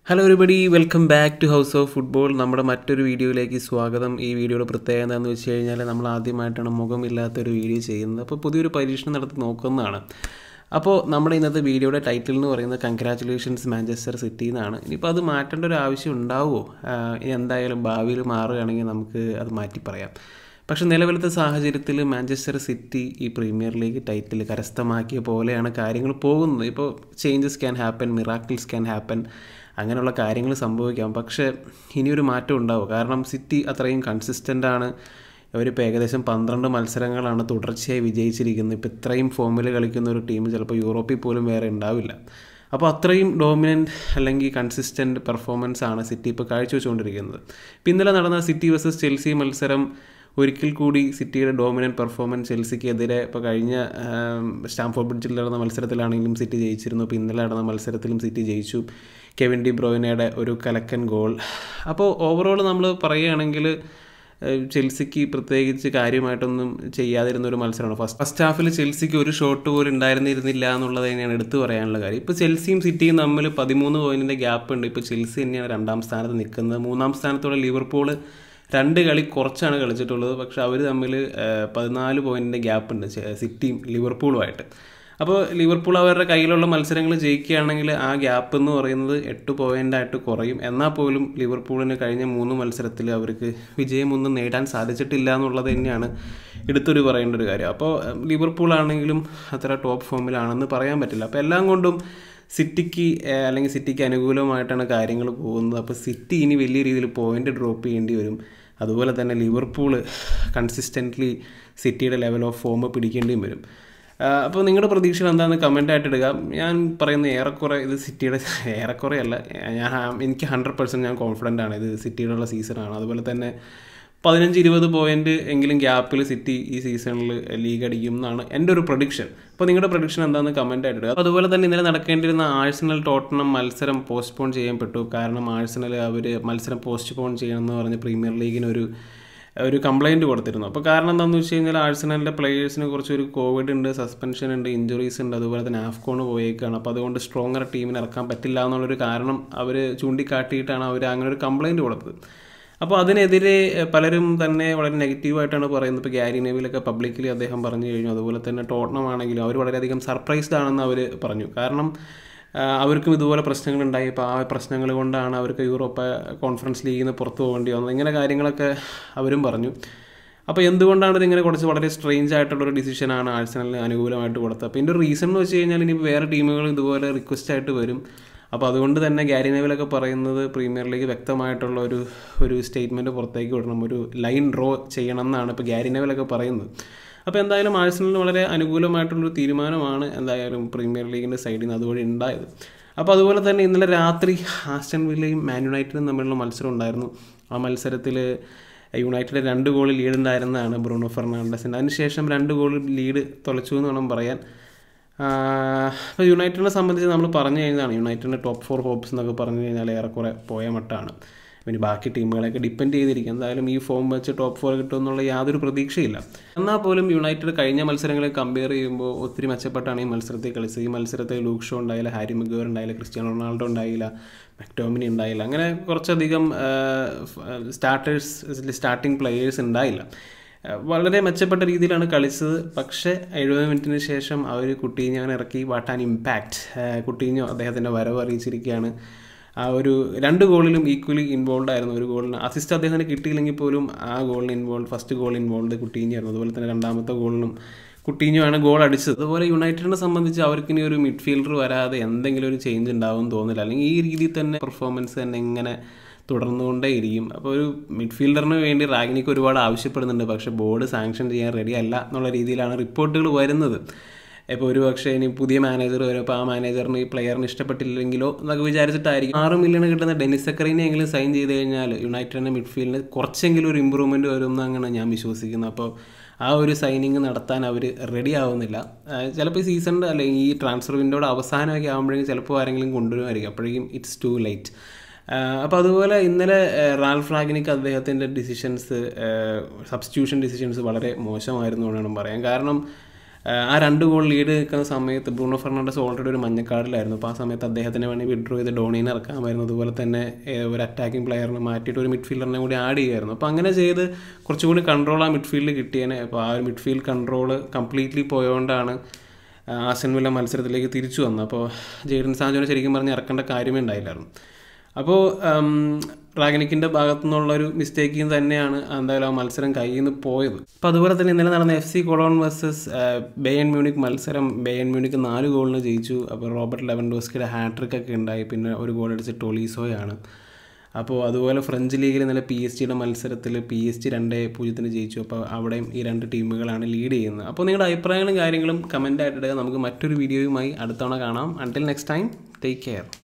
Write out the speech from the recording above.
hello ഒരുപടി welcome back to house of football നമ്മുടെ മറ്റൊരു വീഡിയോയിലേക്ക് സ്വാഗതം ഈ വീഡിയോയുടെ പ്രത്യേകത എന്താണെന്ന് വെച്ച് കഴിഞ്ഞാൽ നമ്മൾ ആദ്യമായിട്ടാണ് മുഖമില്ലാത്തൊരു വീഡിയോ ചെയ്യുന്നത് അപ്പോൾ പുതിയൊരു പരീക്ഷണം നടത്തി നോക്കുന്നതാണ് അപ്പോൾ നമ്മുടെ ഇന്നത്തെ വീഡിയോയുടെ ടൈറ്റിൽ എന്ന് പറയുന്നത് കൺഗ്രാറ്റുലേഷൻസ് മാഞ്ചസ്റ്റർ സിറ്റി എന്നാണ് ഇനിയിപ്പോൾ അത് മാറ്റേണ്ട ഒരു ആവശ്യം ഉണ്ടാവുമോ ആഹ് ഇനി എന്തായാലും ഭാവിയിൽ മാറുകയാണെങ്കിൽ നമുക്ക് അത് മാറ്റി പറയാം പക്ഷെ നിലവിലത്തെ സാഹചര്യത്തിൽ മാഞ്ചസ്റ്റർ സിറ്റി ഈ പ്രീമിയർ ലീഗ് ടൈറ്റിൽ കരസ്ഥമാക്കിയ പോലെയാണ് കാര്യങ്ങൾ പോകുന്നത് ഇപ്പോൾ changes can happen miracles can happen അങ്ങനെയുള്ള കാര്യങ്ങൾ സംഭവിക്കാം പക്ഷേ ഇനിയൊരു മാറ്റം ഉണ്ടാവും കാരണം സിറ്റി അത്രയും കൺസിസ്റ്റൻ്റ് ആണ് അവരിപ്പോൾ ഏകദേശം പന്ത്രണ്ട് മത്സരങ്ങളാണ് തുടർച്ചയായി വിജയിച്ചിരിക്കുന്നത് ഇപ്പോൾ ഇത്രയും ഫോമിൽ കളിക്കുന്ന ഒരു ടീം ചിലപ്പോൾ യൂറോപ്പിൽ പോലും വേറെ ഉണ്ടാവില്ല അപ്പോൾ അത്രയും ഡോമിനൻ്റ് അല്ലെങ്കിൽ കൺസിസ്റ്റൻ്റ് പെർഫോമൻസ് ആണ് സിറ്റി ഇപ്പോൾ കാഴ്ചവെച്ചുകൊണ്ടിരിക്കുന്നത് ഇപ്പോൾ ഇന്നലെ നടന്ന സിറ്റി വേഴ്സസ് ചെൽസി മത്സരം ഒരിക്കൽ കൂടി സിറ്റിയുടെ ഡോമിനൻ്റ് പെർഫോമൻസ് ചെൽസിക്കെതിരെ ഇപ്പോൾ കഴിഞ്ഞ സ്റ്റാംഫോർഡ് ബ്രിഡ്ജിൽ നടന്ന മത്സരത്തിലാണെങ്കിലും സിറ്റി ജയിച്ചിരുന്നു ഇപ്പോൾ ഇന്നലെ നടന്ന മത്സരത്തിലും സിറ്റി ജയിച്ചു കെവിൻ ഡി ബ്രോയിനയുടെ ഒരു കലക്കൻ ഗോൾ അപ്പോൾ ഓവറോൾ നമ്മൾ പറയുകയാണെങ്കിൽ ഏഹ് ചെൽസിക്ക് പ്രത്യേകിച്ച് കാര്യമായിട്ടൊന്നും ചെയ്യാതിരുന്ന ഒരു മത്സരമാണ് ഫസ്റ്റ് ഫസ്റ്റ് ഹാഫിൽ ചെൽസിക്ക് ഒരു ഷോട്ട് പോലും ഉണ്ടായിരുന്നിരുന്നില്ല എന്നുള്ളത് തന്നെയാണ് എടുത്തു പറയാനുള്ള കാര്യം ഇപ്പോൾ ചെൽസിയും സിറ്റിയും തമ്മിൽ പതിമൂന്ന് പോയിന്റിൻ്റെ ഗ്യാപ്പ് ഉണ്ട് ഇപ്പോൾ ചെൽസി തന്നെയാണ് രണ്ടാം സ്ഥാനത്ത് നിൽക്കുന്നത് മൂന്നാം സ്ഥാനത്തുള്ള ലിവർപൂൾ രണ്ട് കളി കുറച്ചാണ് കളിച്ചിട്ടുള്ളത് പക്ഷെ അവർ തമ്മിൽ ഏഹ്, പതിനാല് പോയിന്റിൻ്റെ ഗ്യാപ്പ് ഉണ്ട് ചെ- സിറ്റിയും ലിവർപൂളുമായിട്ട് അപ്പോൾ ലിവർപൂൾ അവരുടെ കയ്യിലുള്ള മത്സരങ്ങൾ ജയിക്കുകയാണെങ്കിൽ ആ ഗ്യാപ്പ് എന്ന് പറയുന്നത് എട്ട് പോയിൻ്റായിട്ട് കുറയും എന്നാൽ പോലും ലിവർപൂളിന് കഴിഞ്ഞ മൂന്ന് മത്സരത്തിൽ അവർക്ക് വിജയമൊന്നും നേടാൻ സാധിച്ചിട്ടില്ല എന്നുള്ളത് തന്നെയാണ് എടുത്തൊരു പറയേണ്ട ഒരു കാര്യം അപ്പോൾ ഉം, ലിവർപൂൾ ആണെങ്കിലും അത്ര ടോപ്പ് ഫോമിലാണെന്ന് പറയാൻ പറ്റില്ല അപ്പോൾ എല്ലാം കൊണ്ടും സിറ്റിക്ക് ഏഹ്, അല്ലെങ്കിൽ സിറ്റിക്ക് അനുകൂലമായിട്ടാണ് കാര്യങ്ങൾ പോകുന്നത് അപ്പോൾ സിറ്റി ഇനി വലിയ രീതിയിൽ പോയിന്റ് ഡ്രോപ്പ് ചെയ്യേണ്ടി വരും അതുപോലെ തന്നെ ലിവർപൂൾ കൺസിസ്റ്റൻ്റ്ലി സിറ്റിയുടെ ലെവൽ ഓഫ് ഫോം പിടിക്കേണ്ടിയും വരും ആഹ് അപ്പോൾ നിങ്ങളുടെ പ്രതീക്ഷകൾ എന്താണെന്ന് കമൻ്റ് ആയിട്ട് ഇടുക ഞാൻ പറയുന്ന ഏറെക്കുറെ ഇത് സിറ്റിയുടെ ഏറെക്കുറെ അല്ല ഞാൻ എനിക്ക് ഹൺഡ്രഡ് പെർസെൻറ്റ് ഞാൻ കോൺഫിഡൻ്റ് ആണ് ഇത് സിറ്റിയുടെ ഉള്ള സീസണാണ് അതുപോലെ തന്നെ പതിനഞ്ച് ഇരുപത് പോയിന്റ് എങ്കിലും ഗ്യാപ്പിൽ സിറ്റി ഈ സീസണിൽ ലീഗ് അടിക്കും എന്നാണ് എൻ്റെ ഒരു പ്രൊഡിക്ഷൻ അപ്പോൾ നിങ്ങളുടെ പ്രൊഡിക്ഷൻ എന്താണെന്ന് കമൻ്റ് ആയിട്ട് ഇടുക അതുപോലെ തന്നെ ഇന്നലെ നടക്കേണ്ടിരുന്ന ആഴ്സണൽ ടോട്ടണം മത്സരം പോസ്റ്റ്പോൺ ചെയ്യപ്പെട്ടു കാരണം ആഴ്സണൽ അവർ മത്സരം പോസ്റ്റ്പോൺ ചെയ്യണമെന്ന് പറഞ്ഞ് പ്രീമിയർ ലീഗിന് ഒരു ഒരു കംപ്ലൈൻറ്റ് കൊടുത്തിരുന്നു അപ്പോൾ കാരണം എന്താണെന്ന് വെച്ച് കഴിഞ്ഞാൽ ആഴ്സണലിൻ്റെ പ്ലേയേഴ്സിന് കുറച്ച് ഒരു കോവിഡ് ഉണ്ട് സസ്പെൻഷൻ ഉണ്ട് ഇഞ്ചുറീസ് ഉണ്ട് അതുപോലെ തന്നെ ആഫ്കോൺ പോയേക്കാണ് അപ്പോൾ അതുകൊണ്ട് സ്ട്രോങ്ങർ ടീമിന് ഇറക്കാൻ പറ്റില്ല എന്നുള്ളൊരു കാരണം അവർ ചൂണ്ടിക്കാട്ടിയിട്ടാണ് അവർ അങ്ങനെ ഒരു കംപ്ലൈൻറ്റ് കൊടുത്തത് അപ്പോൾ അതിനെതിരെ എഹ്, പലരും തന്നെ വളരെ നെഗറ്റീവായിട്ടാണ് പറയുന്നത് ഇപ്പോൾ ഗ്യാരി നെവിലൊക്കെ പബ്ലിക്കലി അദ്ദേഹം പറഞ്ഞു കഴിഞ്ഞു അതുപോലെ തന്നെ ടോട്ടണം ആണെങ്കിലും അവർ വളരെയധികം സർപ്രൈസ്ഡ് ആണെന്ന് അവർ പറഞ്ഞു കാരണം ആ, അവർക്കും ഇതുപോലെ പ്രശ്നങ്ങളുണ്ടായി ഇപ്പോൾ ആ പ്രശ്നങ്ങൾ കൊണ്ടാണ് അവർക്ക് യൂറോപ്പ് കോൺഫറൻസ് ലീഗിൽ നിന്ന് പുറത്തു പോകേണ്ടി വന്നത് ഇങ്ങനെ കാര്യങ്ങളൊക്കെ അവരും പറഞ്ഞു അപ്പോൾ എന്തുകൊണ്ടാണ് ഇതിങ്ങനെ കുറച്ച് വളരെ സ്ട്രെയിഞ്ച് ആയിട്ടുള്ളൊരു ഡിസിഷനാണ് ആഴ്സണലിന് അനുകൂലമായിട്ട് കൊടുത്തത് അപ്പോൾ ഇതിൻ്റെ റീസൺ എന്ന് വെച്ച് കഴിഞ്ഞാൽ ഇനി വേറെ ടീമുകൾ ഇതുപോലെ റിക്വസ്റ്റ് ആയിട്ട് വരും അപ്പോൾ അതുകൊണ്ട് തന്നെ ഗാരി നെവിലൊക്കെ പറയുന്നത് പ്രീമിയർ ലീഗ് വ്യക്തമായിട്ടുള്ള ഒരു ഒരു സ്റ്റേറ്റ്മെൻറ്റ് പുറത്തേക്ക് വിടണം ഒരു ലൈൻ ഡ്രോ ചെയ്യണം എന്നാണ് ഇപ്പോൾ ഗാരി നെവിലൊക്കെ പറയുന്നത് അപ്പോൾ എന്തായാലും ആഴ്സണലിന് വളരെ അനുകൂലമായിട്ടുള്ളൊരു തീരുമാനമാണ് എന്തായാലും പ്രീമിയർ ലീഗിൻ്റെ സൈഡിൽ നിന്ന് അതുവഴി ഉണ്ടായത് അപ്പോൾ അതുപോലെ തന്നെ ഇന്നലെ രാത്രി ആസ്റ്റൺ വില്ലയും മാൻ യുണൈറ്റഡും തമ്മിലുള്ള മത്സരം ഉണ്ടായിരുന്നു ആ മത്സരത്തിൽ യുണൈറ്റഡ് രണ്ട് ഗോൾ ലീഡ് ഉണ്ടായിരുന്നതാണ് ബ്രൂണോ ഫെർണാണ്ടസിന് അതിനുശേഷം രണ്ട് ഗോൾ ലീഡ് തുളച്ചു എന്ന് വേണം പറയാൻ അപ്പോൾ യുണൈറ്റഡിനെ സംബന്ധിച്ച് നമ്മൾ പറഞ്ഞു കഴിഞ്ഞതാണ് യുണൈറ്റഡിൻ്റെ ടോപ്പ് ഫോർ ഹോപ്സ് എന്നൊക്കെ പറഞ്ഞു കഴിഞ്ഞാൽ ഏറെക്കുറെ പോയ മട്ടാണ് പിന്നെ ബാക്കി ടീമുകളെയൊക്കെ ഡിപ്പെൻഡ് ചെയ്തിരിക്കും എന്തായാലും ഈ ഫോം വെച്ച് ടോപ്പ് ഫോർ കിട്ടുമെന്നുള്ള യാതൊരു പ്രതീക്ഷയില്ല എന്നാൽ പോലും യുണൈറ്റഡ് കഴിഞ്ഞ മത്സരങ്ങളെ കമ്പയർ ചെയ്യുമ്പോൾ ഒത്തിരി മെച്ചപ്പെട്ടാണ് ഈ മത്സരത്തിൽ കളിച്ചത് ഈ മത്സരത്തിൽ ലൂക്ക് ഷോ ഉണ്ടായില്ല ഹാരി മിഗോർ ഉണ്ടായില്ല ക്രിസ്ത്യാനോ റൊണാൾഡോ ഉണ്ടായില്ല മക്ടോമിനി ഉണ്ടായില്ല അങ്ങനെ കുറച്ചധികം സ്റ്റാർട്ടേഴ്സ് സ്റ്റാർട്ടിംഗ് പ്ലെയേഴ്സ് ഉണ്ടായില്ല ആ, വളരെ മെച്ചപ്പെട്ട രീതിയിലാണ് കളിച്ചത് പക്ഷേ എഴുപത് മിനിറ്റിന് ശേഷം അവർ കുട്ടീഞ്ഞോ അങ്ങനെ ഇറക്കി വാട്ട് ആൻ ഇമ്പാക്റ്റ് കുട്ടീഞ്ഞോ അദ്ദേഹത്തിൻ്റെ വരവ് അറിയിച്ചിരിക്കുകയാണ് ആ ഒരു രണ്ട് ഗോളിലും ഈക്വലി ഇൻവോൾവ് ആയിരുന്നു ഒരു ഗോളിന് അസിസ്റ്റ് അദ്ദേഹത്തിന് കിട്ടിയില്ലെങ്കിൽ പോലും ആ ഗോളിന് involve first goal involve Coutinho ആയിരുന്നു അതുപോലെ തന്നെ രണ്ടാമത്തെ ഗോളിനും കുട്ടീഞ്ഞോ ആണ് ഗോൾ അടിച്ചത് അതുപോലെ യുണൈറ്റഡിനെ സംബന്ധിച്ച് അവർക്ക് ഇനി ഒരു മിഡ്ഫീൽഡർ വരാതെ എന്തെങ്കിലും ഒരു ചേഞ്ച് ഉണ്ടാവും തോന്നില്ല അല്ലെങ്കിൽ ഈ രീതിയിൽ തന്നെ പെർഫോമൻസ് തന്നെ ഇങ്ങനെ തുടർന്നുകൊണ്ടേയിരിക്കും അപ്പോൾ ഒരു മിഡ്ഫീൽഡറിന് വേണ്ടി റാഗിനിക്ക് ഒരുപാട് ആവശ്യപ്പെടുന്നുണ്ട് പക്ഷേ ബോർഡ് സാങ്ഷൻ ചെയ്യാൻ റെഡി അല്ല എന്നുള്ള രീതിയിലാണ് റിപ്പോർട്ടുകൾ വരുന്നത് ഇപ്പോൾ ഒരു പക്ഷേ ഇനി പുതിയ മാനേജർ വരും അപ്പോൾ ആ മാനേജറിന് ഈ പ്ലെയറിന് ഇഷ്ടപ്പെട്ടില്ലെങ്കിലോ എന്നൊക്കെ വിചാരിച്ചിട്ടായിരിക്കും ആറ് മില്യൺ കിട്ടുന്ന ഡെനിസ് സക്കറിനെ എങ്കിലും സൈൻ ചെയ്ത് കഴിഞ്ഞാൽ യുണൈറ്റഡിൻ്റെ മിഡ്ഫീൽഡിന് കുറച്ചെങ്കിലും ഒരു ഇമ്പ്രൂവ്മെൻറ്റ് വരും എന്നാണ് ഞാൻ വിശ്വസിക്കുന്നത് അപ്പോൾ ആ ഒരു സൈനിങ് നടത്താൻ അവർ റെഡി ആവുന്നില്ല ചിലപ്പോൾ ഈ സീസണിൻ്റെ അല്ലെങ്കിൽ ഈ ട്രാൻസ്ഫർ വിൻഡോയുടെ അവസാനമൊക്കെ ആകുമ്പോഴേക്കും ചിലപ്പോൾ ആരെങ്കിലും കൊണ്ടുവരുമായിരിക്കും അപ്പോഴേക്കും ഇറ്റ്സ് ടു ലൈറ്റ് അപ്പോൾ അതുപോലെ ഇന്നലെ റാൽ ഫ്ലാഗിനിക്ക് അദ്ദേഹത്തിൻ്റെ ഡിസിഷൻസ് സബ്സ്റ്റിറ്റ്യൂഷൻ ഡിസിഷൻസ് വളരെ മോശമായിരുന്നു എന്ന് വേണം പറയാൻ കാരണം ആ രണ്ട് ഗോൾ ലീഡ് നിൽക്കുന്ന സമയത്ത് ബ്രൂണോ ഫെർണാണ്ടസ് ഓൾറെഡി ഒരു മഞ്ഞക്കാർഡിലായിരുന്നു അപ്പോൾ ആ സമയത്ത് അദ്ദേഹത്തിന് വേണ്ടി വിഡ്രോ ചെയ്ത് ഡോണീനെ ഇറക്കാമായിരുന്നു അതുപോലെ തന്നെ ഏഹ്, ഒരു അറ്റാക്കിംഗ് പ്ലെയറിനെ മാറ്റിയിട്ട് ഒരു മിഡ്ഫീൽഡറിനെ കൂടി ആഡ് ചെയ്യുമായിരുന്നു അപ്പോൾ അങ്ങനെ ചെയ്ത് കുറച്ചുകൂടി കൺട്രോൾ ആ മിഡ്ഫീൽഡിൽ കിട്ടിയേനെ അപ്പോൾ ആ ഒരു മിഡ്ഫീൽഡ് കൺട്രോൾ കംപ്ലീറ്റ്ലി പോയതുകൊണ്ടാണ് ആസൻ വില്ല മത്സരത്തിലേക്ക് തിരിച്ചു വന്നത് അപ്പോൾ ജെയ്ഡൻ സാഞ്ചോനെ ശരിക്കും പറഞ്ഞ് ഇറക്കേണ്ട കാര്യമേ ഉണ്ടായില്ലായിരുന്നു അപ്പോൾ റാഗനിക്കിൻ്റെ ഭാഗത്തു നിന്നുള്ള ഒരു മിസ്റ്റേക്കിൽ തന്നെയാണ് എന്തായാലും ആ മത്സരം കയ്യിൽ നിന്ന് പോയത് അപ്പോൾ അതുപോലെ തന്നെ ഇന്നലെ നടന്ന F C Cologne versus Bayern Munich മത്സരം ബേയൻ മ്യൂണിക് നാല് ഗോളിന് ജയിച്ചു അപ്പോൾ റോബർട്ട് ലെവൻഡോസ്കിയുടെ ഹാട്രിക് ഒക്കെ ഉണ്ടായി പിന്നെ ഒരു ഗോൾ അടിച്ച് ടൊളീസോയാണ് അപ്പോൾ അതുപോലെ ഫ്രഞ്ച് ലീഗിൽ ഇന്നലെ പി എസ് ജിയുടെ മത്സരത്തിൽ പി എസ് ജി രണ്ട് പൂജ്യത്തിന് ജയിച്ചു അപ്പോൾ അവിടെയും ഈ രണ്ട് ടീമുകളാണ് ലീഡ് ചെയ്യുന്നത് അപ്പോൾ നിങ്ങളുടെ അഭിപ്രായങ്ങളും കാര്യങ്ങളും കമൻ്റ് ആയിട്ട് ഇടുക നമുക്ക് മറ്റൊരു വീഡിയോയുമായി അടുത്തവണ കാണാം until next time take care